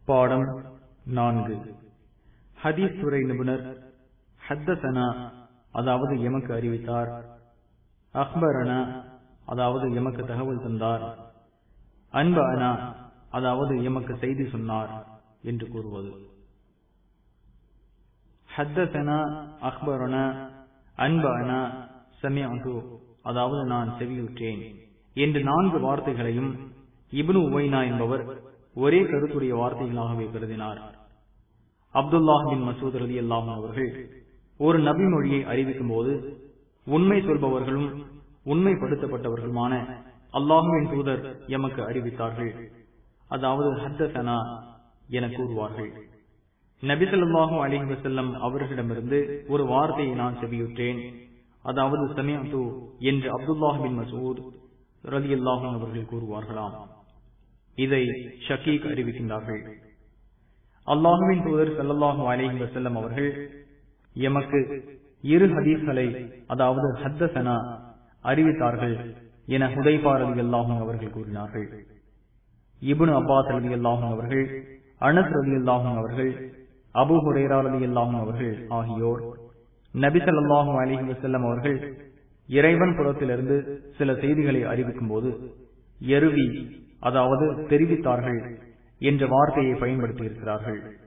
பாடம் நான்கு ஹதீஸ் துறை நிபுணர் ஹத்தசனா அதாவது எமக்கு அறிவித்தார் அக்பரனா அதாவது எமக்கு தகவல் தந்தார் அன்ப அனா அதாவது எமக்கு செய்தி சொன்னார் என்று கூறுவது ஹத்தசனா அக்பரனா அன்ப அனா சமியாது அதாவது நான் செவியுற்றேன் என்று நான்கு வார்த்தைகளையும் இப்னு உவைனா என்பவர் ஒரே கருத்துடைய வார்த்தைகளாகவே கருதினார் அப்துல்லாஹ் பின் மசூத் ரதி அல்லாஹ் அவர்கள் ஒரு நபி மொழியை அறிவிக்கும் போது உண்மை சொல்பவர்களும் உண்மைப்படுத்தப்பட்டவர்களுமான அல்லாஹுவின் தூதர் எமக்கு அறிவித்தார்கள் அதாவது ஹத்தசனா என கூறுவார்கள் நபிசல்லாஹூ அலிஹி வசல்லம் அவர்களிடமிருந்து ஒரு வார்த்தையை நான் செவியுற்றேன் அதாவது சமியாது என்று அப்துல்லாஹ் பின் மசூத் ரதி அல்லாஹும் அவர்கள் கூறுவார்களாம் இதை ஷக்கீக் அறிவிக்கின்றார்கள் அல்லாஹுவின் தூதர் சல்லாஹூ அலிஹி வசல்லம் அவர்கள் எமக்கு இரு ஹதீஸ்களை அதாவது ஹத்தசனா அறிவித்தார்கள் என ஹுதைபா ரதி அல்லாஹும் அவர்கள் கூறினார்கள் இபுனு அப்பாஸ் ரதி அல்லாஹும் அவர்கள் அனஸ் ரதி அல்லாஹும் அவர்கள் அபு ஹுரேரா ரதி அல்லாஹும் அவர்கள் ஆகியோர் நபி சல்லாஹூ அலிஹி வசல்லம் அவர்கள் இறைவன் புறத்திலிருந்து சில செய்திகளை அறிவிக்கும் போது எருவி அதாவது தெரிவித்தார்கள் என்ற வார்த்தையை பயன்படுத்தி இருக்கிறார்கள்